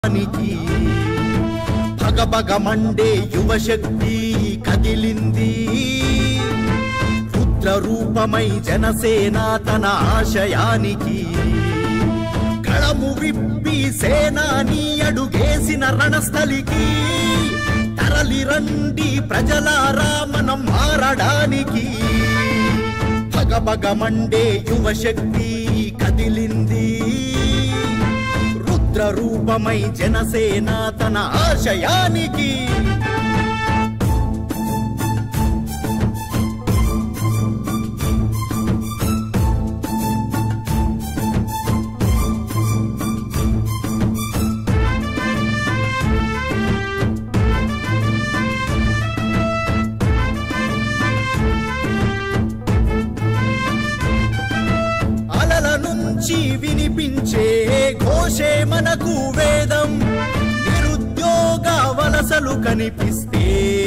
దానికి భగభగ మండే యువశక్తి కదిలింది రుద్ర రూపమై జనసేన తన ఆశయానికి కళము విప్పి సేనాని అడుగేసిన రణస్థలికి తరలి రండి ప్రజలారా మనం మారడానికి భగభగ మండే యువశక్తి కదిలింది రుద్ర రూపమై జనసేన తన ఆశయానికి అలల నుంచి వినిపించే ఘోషే మనకు వేదం నిరుద్యోగ వలసలు కనిపిస్తే